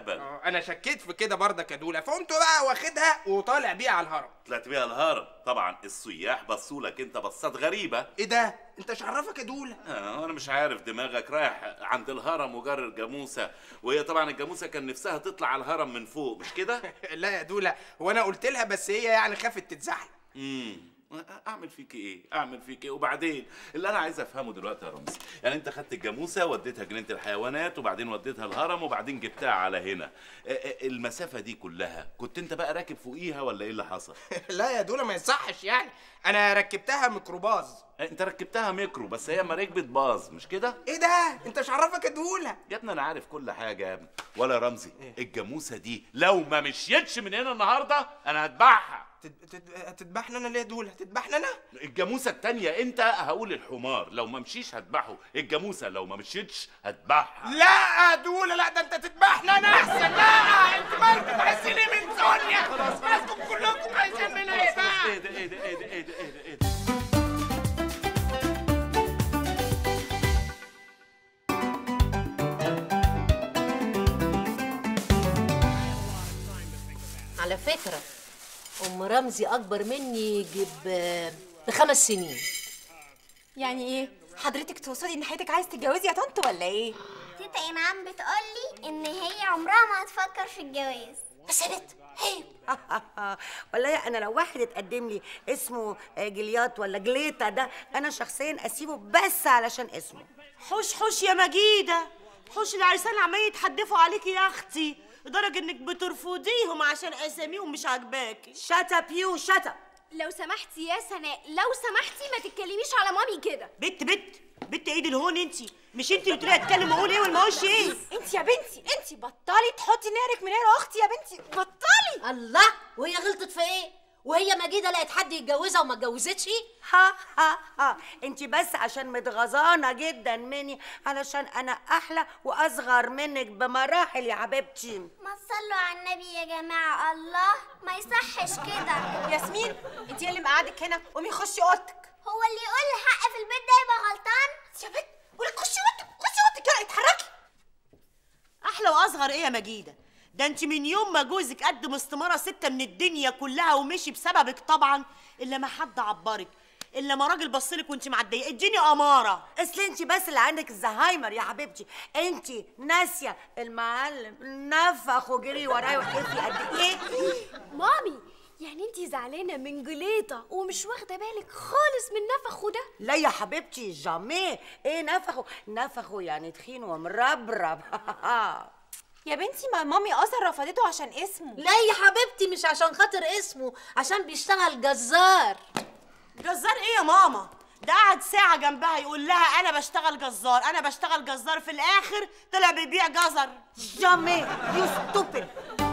المستقبل اه انا شكيت في كده برضك يا دوله فقمت بقى واخدها وطالع بيها على الهرم طلعت بيها الهرم طبعا السياح بصوا لك انت بصات غريبه ايه ده انت مش عرفك يا دوله آه انا مش عارف دماغك رايح عند الهرم وجر الجاموسه وهي طبعا الجاموسه كان نفسها تطلع على الهرم من فوق مش كده لا يا دوله هو انا قلت لها بس هي يعني خافت تتزحلق امم اعمل فيك ايه اعمل فيك ايه وبعدين اللي انا عايز افهمه دلوقتي يا رمزي يعني انت خدت الجاموسه وديتها جنينه الحيوانات وبعدين وديتها الهرم وبعدين جبتها على هنا آه، آه، المسافه دي كلها كنت انت بقى راكب فوقيها ولا ايه اللي حصل لا يا دوله ما يصحش يعني انا ركبتها ميكروباص آه، انت ركبتها ميكرو بس هي ما ركبت باظ مش كده ايه ده انت مش عرفك يا دوله يا ابني انا عارف كل حاجه يا ابني ولا رمزي الجاموسه دي لو ما مشيتش من هنا النهارده انا هذبحها تد- تد- تذبحنا انا ليه يا دوله تذبحنا انا الجاموسه التانية انت هقول الحمار لو ما مشيش هذبحه الجاموسه لو ما مشيتش هذبحها لا يا دوله لا ده انت تذبحنا انا احسن لا انت مالكم عايزين ايه من سونيا خلاص مالكم كلكم عايزين منها ايه بقى ايه ده ايه ده ايه ده ايه ده ايه ده ايه ده على فكرة أم رمزي أكبر مني يجي ب- بخمس سنين يعني ايه حضرتك تقصدي ان حياتك عايز تتجوزي يا طنط ولا ايه تيتا إنعام بتقولي إن هي عمرها ما هتفكر في الجواز بس يا بنت عيب والله انا لو واحد اتقدم لي اسمه آه، جليات ولا جليتا ده انا شخصيا اسيبه بس علشان اسمه حوش حوش يا مجيدة حوش العرسان عمالين يتحدفوا عليكي يا اختي لدرجة انك بترفضيهم عشان اساميهم مش عاجباكي شات اب يو شات اب لو سمحتي يا سناء لو سمحتي ما تتكلميش على مامي كده بت بت بت ايد الهون انتي مش انتي اللي بتقولي اتكلم واقول ايه والما اقولش ايه انت يا بنتي انت بطلي تحطي نارك من نار اختي يا بنتي بطلي الله وهي غلطت في إيه؟ وهي مجيدة لقت حد يتجوزها وما اتجوزتش؟ ها ها ها انت بس عشان متغاظانه جدا مني علشان انا احلى واصغر منك بمراحل يا حبيبتي ما تصلوا على النبي يا جماعة الله ما يصحش كده ياسمين انت اللي مقعدك هنا قومي خشي اوضتك هو اللي يقول الحق في البيت ده يبقى غلطان يا بنت قولي خشي اوضتك خشي اوضتك يلا اتحركي احلى واصغر ايه يا مجيدة ده انت من يوم ما جوزك قدم استمارة ستة من الدنيا كلها ومشي بسببك طبعا الا ما حد عبرك الا ما راجل بصلك وانت معديه اديني اماره اصل انت بس اللي عندك الزهايمر يا حبيبتي انت ناسيه المعلم نفخ وجري ورايا وحكيتي قد ايه مامي يعني انت زعلانه من جليطه ومش واخده بالك خالص من نفخه ده لا يا حبيبتي جامي ايه نفخه نفخه يعني تخين ومربرب يا بنتي ما مامي اصلا رفضته عشان اسمه لا يا حبيبتي مش عشان خاطر اسمه عشان بيشتغل جزار جزار ايه يا ماما ده قعد ساعة جنبها يقول لها أنا بشتغل جزار أنا بشتغل جزار في الآخر طلع بيبيع جزر جامي يو ستوبد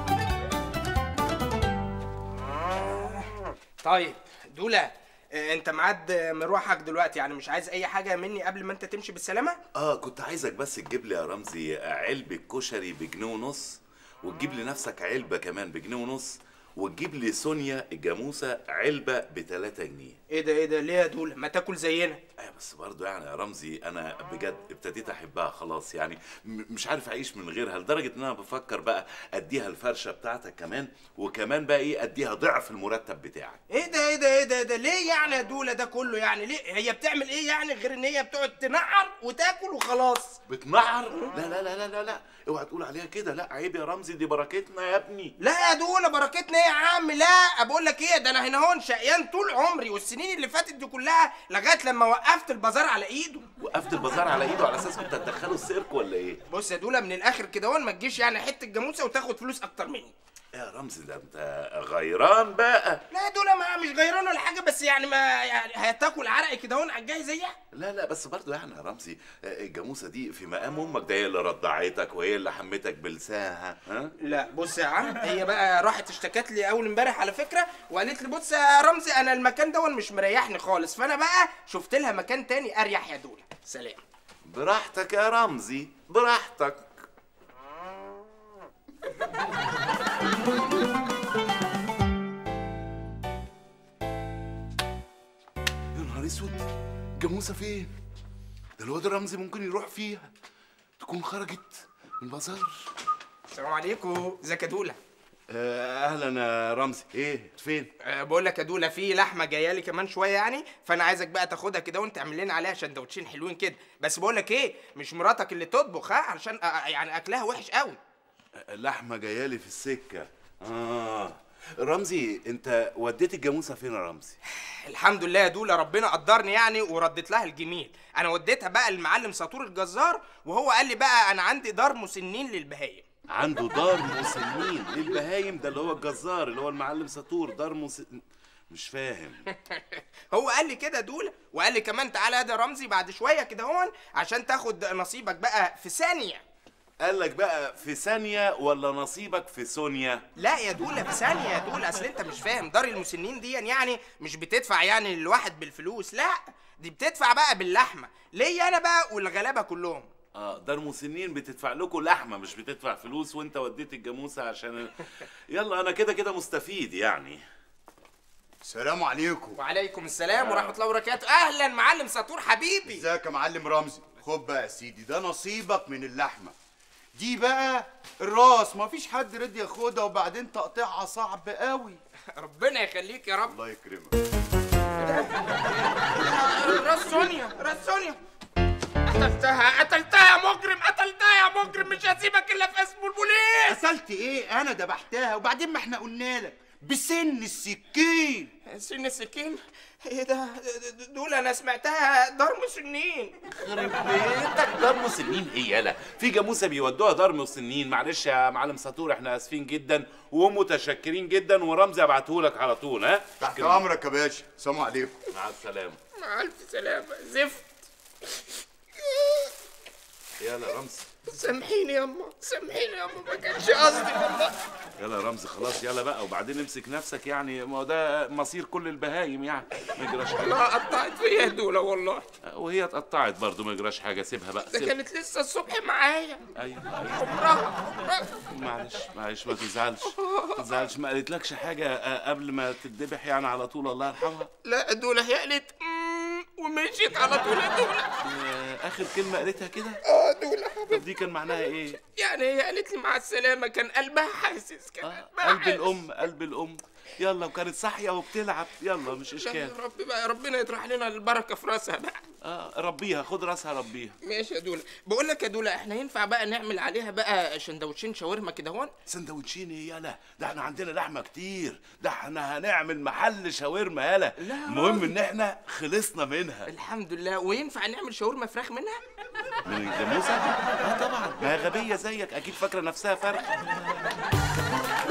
طيب دوله آه، انت معاد مروحك دلوقتي يعني مش عايز اي حاجه مني قبل ما انت تمشي بالسلامه اه كنت عايزك بس تجيب لي يا رمزي علبة كشري بجنيه ونص وتجيب لي نفسك علبة كمان بجنيه ونص وتجيب لي سونيا الجاموسة علبة بتلاتة جنيه ايه ده ايه ده ليه يا دوله ما تاكل زينا ايوه بس برضه يعني يا رمزي انا بجد ابتديت احبها خلاص يعني م- مش عارف اعيش من غيرها لدرجه ان انا بفكر بقى اديها الفرشه بتاعتك كمان وكمان بقى ايه اديها ضعف المرتب بتاعك ايه ده ايه ده ايه ده, ده ليه يعني يا دوله ده كله يعني ليه هي بتعمل ايه يعني غير ان هي بتقعد تنعر وتاكل وخلاص بتنعر لا لا لا لا لا لا اوعى تقول عليها كده لا عيب يا رمزي دي بركتنا يا ابني لا يا دوله بركتنا ايه يا عم لا بقول لك ايه ده انا هنا هون شقيان طول عمري والسنين اللي فاتت دي كلها لغايه لما وقفت البازار على ايده وقفت البازار على ايده على اساس كنت هتدخله السيرك ولا ايه بص يا دوله من الاخر كده هون ما تجيش يعني حته جاموسه وتاخد فلوس اكتر مني يا رمزي ده انت غيران بقى لا يا دوله ما مش غيران ولا حاجه بس يعني ما يعني هتاكل عرق كده هون على الجاي زيها لا لا بس برضه يعني يا رمزي آه، الجاموسه دي في مقام امك ده هي اللي رضعتك وهي اللي حمتك بلسانها ها لا بص يا عم هي بقى راحت اشتكت لي اول امبارح على فكره وقالت لي بص يا رمزي انا المكان ده مش مريحني خالص فانا بقى شفت لها مكان تاني اريح يا دوله سلام براحتك يا رمزي براحتك يا نهار اسود جاموسه فين ده الواد رمزي ممكن يروح فيها تكون خرجت من البازار السلام عليكم ازيك يا دوله آه، اهلا يا رمزي ايه فين أه بقول لك يا دوله في لحمه جايه لي كمان شويه يعني فانا عايزك بقى تاخدها كده وانت تعمل لنا عليها سندوتشين حلوين كده بس بقول لك ايه مش مراتك اللي تطبخ ها علشان أه يعني اكلها وحش قوي لحمه جايالي في السكه اه رمزي انت وديت الجاموسه فين يا رمزي الحمد لله يا دوله ربنا قدرني يعني ورديت لها الجميل انا وديتها بقى للمعلم ساطور الجزار وهو قال لي بقى انا عندي دار مسنين للبهايم عنده دار مسنين للبهايم ده اللي هو الجزار اللي هو المعلم سطور دار مس... مش فاهم هو قال لي كده دوله وقال لي كمان تعالى يا ده رمزي بعد شويه كده هون عشان تاخد نصيبك بقى في ثانيه قال لك بقى في ثانيه ولا نصيبك في سونيا لا يا دوله في ثانيه يا دوله اصل انت مش فاهم دار المسنين دي يعني مش بتدفع يعني الواحد بالفلوس لا دي بتدفع بقى باللحمه ليا انا بقى والغلابه كلهم اه دار مسنين بتدفع لكم لحمه مش بتدفع فلوس وانت وديت الجاموسه عشان يلا انا كده كده مستفيد يعني السلام عليكم وعليكم السلام ورحمه الله وبركاته اهلا معلم سطور حبيبي ازيك يا معلم رمزي خد بقى يا سيدي ده نصيبك من اللحمه دي بقى الراس مفيش حد رضي ياخدها وبعدين تقطيعها صعب قوي ربنا يخليك يا رب الله يكرمك راس سونيا راس سونيا قتلتها قتلتها يا مجرم قتلتها يا مجرم مش هسيبك الا في اسم البوليس قتلت ايه انا ذبحتها وبعدين ما احنا قلنا لك بسن السكين سن السكين ايه ده دول انا سمعتها دار مسنين خرب بيتك دار مسنين ايه يالا في جاموسه بيودوها دار مسنين معلش يا معلم سطور احنا اسفين جدا ومتشكرين جدا ورمزي ابعتهولك على طول ها تحت امرك يا باشا السلام عليكم مع السلامه مع الف سلامه زفت يلا رمزي سامحيني يا اما سامحيني يا اما ما كانش قصدي والله يلا يا رمزي خلاص يلا بقى وبعدين امسك نفسك يعني ما هو ده مصير كل البهايم يعني ما يجراش حاجه لا قطعت فيا دولة والله وهي اتقطعت برضه ما يجراش حاجه سيبها بقى ده سيبها كانت لسه الصبح معايا ايوه ايوه عمرها عمرها. معلش معلش ما تزعلش ما تزعلش ما قالتلكش حاجه آه، قبل ما تتذبح يعني على طول الله يرحمها لا دولة هي قالت "مم", ومشيت على طول يا دولة آه، اخر كلمه قالتها كده اه دولة طب دي كان معناها ايه يعني هي قالت لي مع السلامة كان قلبها حاسس كان آه، قلبها قلب حاسس. الام قلب الام يلا وكانت صاحيه وبتلعب يلا مش لا اشكال يا رب بقى ربنا يطرح لنا البركة في راسها بقى آه ربيها خد راسها ربيها ماشي يا دولة بقول لك يا دولة احنا ينفع بقى نعمل عليها بقى سندوتشين شاورما كده هون سندوتشين ايه يالا ده احنا عندنا لحمه كتير ده احنا هنعمل محل شاورما يالا لا يا المهم راجل. ان احنا خلصنا منها الحمد لله وينفع نعمل شاورما فراخ منها من الجاموسه اه طبعا ما هي غبيه زيك اكيد فاكره نفسها فرخ